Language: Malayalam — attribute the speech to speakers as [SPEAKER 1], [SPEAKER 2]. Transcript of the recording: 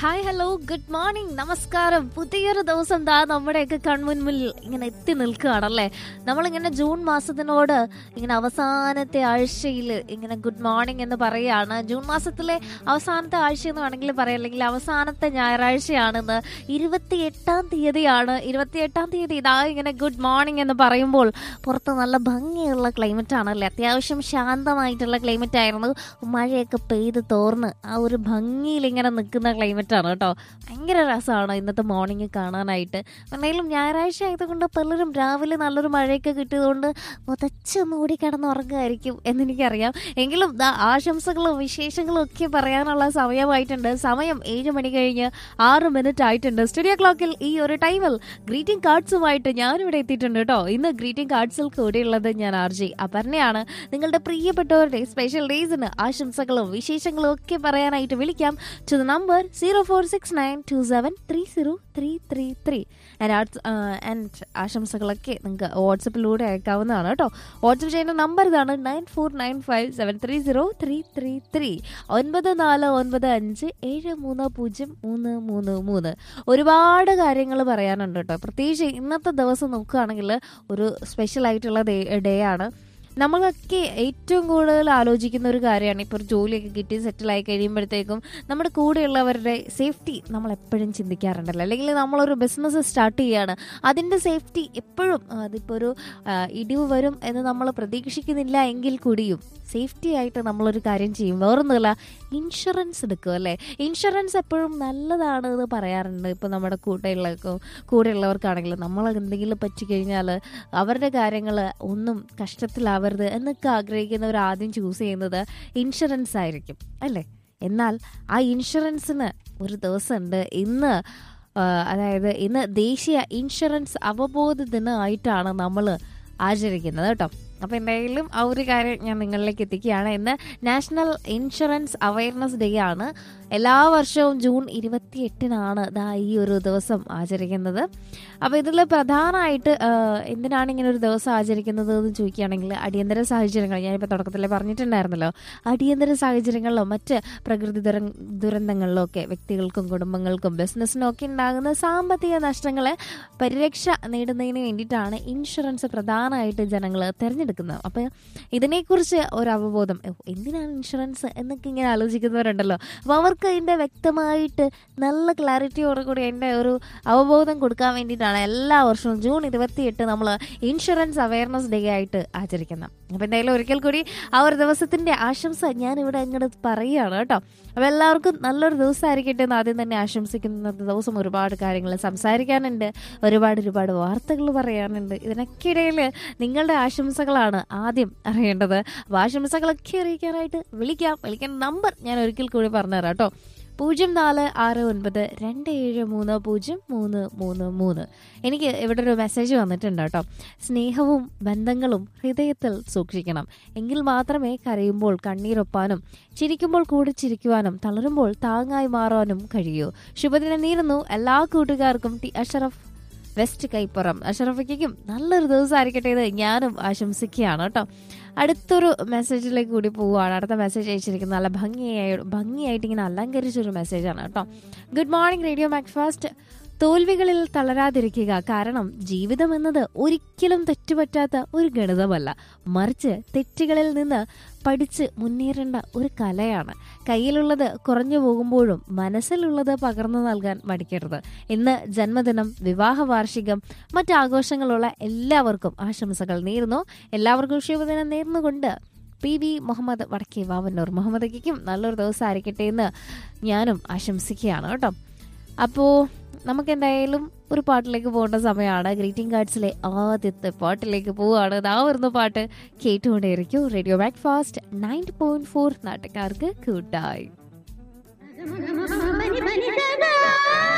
[SPEAKER 1] ഹായ് ഹലോ ഗുഡ് മോർണിംഗ് നമസ്കാരം പുതിയൊരു ദിവസം ദാ നമ്മുടെയൊക്കെ കൺമുൻപിൽ ഇങ്ങനെ എത്തി നിൽക്കുകയാണല്ലേ നമ്മളിങ്ങനെ ജൂൺ മാസത്തിനോട് ഇങ്ങനെ അവസാനത്തെ ആഴ്ചയിൽ ഇങ്ങനെ ഗുഡ് മോർണിംഗ് എന്ന് പറയുകയാണ് ജൂൺ മാസത്തിലെ അവസാനത്തെ ആഴ്ച എന്ന് വേണമെങ്കിൽ പറയാം അല്ലെങ്കിൽ അവസാനത്തെ ഞായറാഴ്ചയാണെന്ന് ഇരുപത്തി എട്ടാം തീയതിയാണ് ഇരുപത്തി എട്ടാം തീയതി ഇതാ ഇങ്ങനെ ഗുഡ് മോർണിംഗ് എന്ന് പറയുമ്പോൾ പുറത്ത് നല്ല ഭംഗിയുള്ള ക്ലൈമറ്റ് ആണല്ലേ അത്യാവശ്യം ശാന്തമായിട്ടുള്ള ക്ലൈമറ്റ് ആയിരുന്നു മഴയൊക്കെ പെയ്ത് തോർന്ന് ആ ഒരു ഭംഗിയിൽ ഇങ്ങനെ നിൽക്കുന്ന ക്ലൈമറ്റ് ആണ് കേട്ടോ ഭയങ്കര രസമാണ് ഇന്നത്തെ മോർണിംഗ് കാണാനായിട്ട് എന്തെങ്കിലും ഞായറാഴ്ച ആയതുകൊണ്ട് പലരും രാവിലെ നല്ലൊരു മഴയൊക്കെ കിട്ടിയതുകൊണ്ട് മുതച്ചൊന്നും കൂടി കിടന്നുറങ്ങുമായിരിക്കും എന്നെനിക്കറിയാം എങ്കിലും ദാ ആശംസകളും വിശേഷങ്ങളും ഒക്കെ പറയാനുള്ള സമയമായിട്ടുണ്ട് സമയം ഏഴ് മണി കഴിഞ്ഞ് ആറ് മിനിറ്റ് ആയിട്ടുണ്ട് സ്റ്റുഡിയോ ക്ലോക്കിൽ ഈ ഒരു ടൈമിൽ ഗ്രീറ്റിംഗ് കാർഡ്സുമായിട്ട് ഞാനിവിടെ എത്തിയിട്ടുണ്ട് കേട്ടോ ഇന്ന് ഗ്രീറ്റിംഗ് കാർഡ്സിൽ കൂടെയുള്ളത് ഞാൻ ആർ ജി അപർണയാണ് നിങ്ങളുടെ പ്രിയപ്പെട്ടവരുടെ സ്പെഷ്യൽ ഡേയ്സിന് ആശംസകളും വിശേഷങ്ങളും ഒക്കെ പറയാനായിട്ട് വിളിക്കാം to the number zero four six nine two seven three zero three three three and ആശംസകളൊക്കെ നിങ്ങൾക്ക് വാട്സപ്പിലൂടെ അയക്കാവുന്നതാണ് കേട്ടോ വാട്സപ്പ് ചെയ്യുന്ന നമ്പർ ഇതാണ് nine four nine five seven three zero three three three ഒൻപത് നാല് ഒൻപത് അഞ്ച് ഏഴ് മൂന്ന് പൂജ്യം മൂന്ന് മൂന്ന് മൂന്ന് ഒരുപാട് കാര്യങ്ങൾ പറയാനുണ്ട് കേട്ടോ പ്രത്യേകിച്ച് ഇന്നത്തെ ദിവസം നോക്കുകയാണെങ്കിൽ ഒരു സ്പെഷ്യൽ ആയിട്ടുള്ള ഡേ ആണ് നമ്മളൊക്കെ ഏറ്റവും കൂടുതൽ ആലോചിക്കുന്ന ഒരു കാര്യമാണ് ഇപ്പോൾ ഒരു ജോലിയൊക്കെ കിട്ടി സെറ്റിലായി കഴിയുമ്പോഴത്തേക്കും നമ്മുടെ കൂടെയുള്ളവരുടെ സേഫ്റ്റി നമ്മൾ എപ്പോഴും ചിന്തിക്കാറുണ്ടല്ലോ അല്ലെങ്കിൽ നമ്മളൊരു ബിസിനസ് സ്റ്റാർട്ട് ചെയ്യാണ് അതിൻ്റെ സേഫ്റ്റി എപ്പോഴും അതിപ്പോൾ ഒരു ആ, ഇടിവ് വരും എന്ന് നമ്മൾ പ്രതീക്ഷിക്കുന്നില്ല എങ്കിൽ കൂടിയും സേഫ്റ്റി ആയിട്ട് നമ്മളൊരു കാര്യം ചെയ്യും വേറൊന്നുമില്ല ഇൻഷുറൻസ് എടുക്കും അല്ലേ ഇൻഷുറൻസ് എപ്പോഴും നല്ലതാണ് എന്ന് പറയാറുണ്ട് ഇപ്പോൾ നമ്മുടെ കൂടെയുള്ളവർക്കും കൂടെയുള്ളവർക്കാണെങ്കിലും നമ്മൾ എന്തെങ്കിലും പറ്റിക്കഴിഞ്ഞാൽ അവരുടെ കാര്യങ്ങൾ ഒന്നും കഷ്ടത്തിലാവരുത് എന്നൊക്കെ ആഗ്രഹിക്കുന്നവർ ആദ്യം ചൂസ് ചെയ്യുന്നത് ഇൻഷുറൻസ് ആയിരിക്കും അല്ലേ എന്നാൽ ആ ഇൻഷുറൻസിന് ഒരു ദിവസമുണ്ട് ഇന്ന് ആ, അതായത് ഇന്ന് ദേശീയ ഇൻഷുറൻസ് അവബോധ ദിനമായിട്ടാണ് നമ്മൾ ആചരിക്കുന്നത് കേട്ടോ അപ്പോൾ എന്തായാലും ആ ഒരു കാര്യം ഞാൻ നിങ്ങളിലേക്ക് എത്തിക്കുകയാണ് ഇന്ന് നാഷണൽ ഇൻഷുറൻസ് അവയർനെസ് ഡേ ആണ് എല്ലാ വർഷവും ജൂൺ ഇരുപത്തി എട്ടിനാണ് ദാ ഈ ഒരു ദിവസം ആചരിക്കുന്നത് അപ്പോൾ ഇതിൽ പ്രധാനമായിട്ട് ആ, എന്തിനാണ് ഇങ്ങനെ ഒരു ദിവസം ആചരിക്കുന്നത് എന്ന് ചോദിക്കുകയാണെങ്കിൽ അടിയന്തര സാഹചര്യങ്ങൾ ഞാനിപ്പോൾ തുടക്കത്തിൽ പറഞ്ഞിട്ടുണ്ടായിരുന്നല്ലോ അടിയന്തര സാഹചര്യങ്ങളിലോ മറ്റ് പ്രകൃതി ദുര ദുരന്തങ്ങളിലോ ഒക്കെ വ്യക്തികൾക്കും കുടുംബങ്ങൾക്കും ബിസിനസ്സിനും ഒക്കെ ഉണ്ടാകുന്ന സാമ്പത്തിക നഷ്ടങ്ങളെ പരിരക്ഷ നേടുന്നതിന് വേണ്ടിയിട്ടാണ് ഇൻഷുറൻസ് പ്രധാനമായിട്ട് ജനങ്ങൾ തിരഞ്ഞെടുക്കുന്നത് അപ്പോൾ ഇതിനെക്കുറിച്ച് ഒരു അവബോധം ഓ, എന്തിനാണ് ഇൻഷുറൻസ് എന്നൊക്കെ ഇങ്ങനെ ആലോചിക്കുന്നവരുണ്ടല്ലോ അപ്പോൾ അവർക്ക് അതിൻ്റെ വ്യക്തമായിട്ട് നല്ല ക്ലാരിറ്റിയോടുകൂടി അതിൻ്റെ ഒരു അവബോധം കൊടുക്കാൻ വേണ്ടിയിട്ടാണ് എല്ലാ വർഷവും ജൂൺ ഇരുപത്തിയെട്ട് നമ്മൾ ഇൻഷുറൻസ് അവയർനെസ് ഡേ ആയിട്ട് ആചരിക്കുന്നത് അപ്പോൾ എന്തായാലും ഒരിക്കൽ കൂടി ആ ഒരു ദിവസത്തിൻ്റെ ആശംസ ഞാൻ ഇവിടെ അങ്ങോട്ട് പറയുകയാണ് കേട്ടോ അപ്പോൾ എല്ലാവർക്കും നല്ലൊരു ദിവസമായിരിക്കട്ടെ എന്ന് ആദ്യം തന്നെ ആശംസിക്കുന്ന ദിവസം ഒരുപാട് കാര്യങ്ങൾ സംസാരിക്കാനുണ്ട് ഒരുപാട് ഒരുപാട് വാർത്തകൾ പറയാനുണ്ട് ഇതിനൊക്കെ ഇടയിൽ നിങ്ങളുടെ ആശംസകളാണ് ആദ്യം അറിയേണ്ടത് അപ്പോൾ ആശംസകളൊക്കെ അറിയിക്കാനായിട്ട് വിളിക്കാം വിളിക്കേണ്ട നമ്പർ ഞാൻ ഒരിക്കൽ കൂടി പറഞ്ഞുതരാം കേട്ടോ പൂജ്യം നാല് ആറ് ഒൻപത് രണ്ട് ഏഴ് മൂന്ന് പൂജ്യം മൂന്ന് മൂന്ന് മൂന്ന് എനിക്ക് ഇവിടെ ഒരു മെസ്സേജ് വന്നിട്ടുണ്ട് കേട്ടോ സ്നേഹവും ബന്ധങ്ങളും ഹൃദയത്തിൽ സൂക്ഷിക്കണം എങ്കിൽ മാത്രമേ കരയുമ്പോൾ കണ്ണീരൊപ്പാനും ചിരിക്കുമ്പോൾ കൂടി ചിരിക്കുവാനും തളരുമ്പോൾ താങ്ങായി മാറാനും കഴിയൂ ശുഭദിനം നേരുന്നു എല്ലാ കൂട്ടുകാർക്കും ടി അഷറഫ് വെസ്റ്റ് കൈപ്പുറം അഷറഫയ്ക്കും നല്ലൊരു ദിവസമായിരിക്കട്ടെ എന്ന് ഞാനും ആശംസിക്കുകയാണ് കേട്ടോ അടുത്തൊരു മെസ്സേജിലേക്ക് കൂടി പോവുകയാണ് അടുത്ത മെസ്സേജ് അയച്ചിരിക്കുന്നത് നല്ല ഭംഗിയായി ഭംഗിയായിട്ട് ഇങ്ങനെ അലങ്കരിച്ചൊരു മെസ്സേജാണ് കേട്ടോ ഗുഡ് മോർണിംഗ് റേഡിയോ മാക്ഫാസ്റ്റ് തോൽവികളിൽ തളരാതിരിക്കുക കാരണം ജീവിതം എന്നത് ഒരിക്കലും തെറ്റുപറ്റാത്ത ഒരു ഗണിതമല്ല മറിച്ച് തെറ്റുകളിൽ നിന്ന് പഠിച്ച് മുന്നേറേണ്ട ഒരു കലയാണ് കയ്യിലുള്ളത് കുറഞ്ഞു പോകുമ്പോഴും മനസ്സിലുള്ളത് പകർന്നു നൽകാൻ മടിക്കരുത് ഇന്ന് ജന്മദിനം വിവാഹ വാർഷികം മറ്റ് ആഘോഷങ്ങളുള്ള എല്ലാവർക്കും ആശംസകൾ നേരുന്നു എല്ലാവർക്കും ശുഭദിനം നേർന്നുകൊണ്ട് പി വി മുഹമ്മദ് വടക്കേ വാവന്നൂർ മുഹമ്മദയ്ക്കും നല്ലൊരു ദിവസമായിരിക്കട്ടെ എന്ന് ഞാനും ആശംസിക്കുകയാണ് കേട്ടോ അപ്പോൾ നമുക്ക് എന്തായാലും ഒരു പാട്ടിലേക്ക് പോകേണ്ട സമയമാണ് ഗ്രീറ്റിംഗ് കാർഡ്സിലെ ആദ്യത്തെ പാട്ടിലേക്ക് പോവുകയാണ് ഇതാ വരുന്ന പാട്ട് കേട്ടുകൊണ്ടേയിരിക്കും radio Macfast nine point four നാട്ടുകാർക്ക് കൂട്ടായി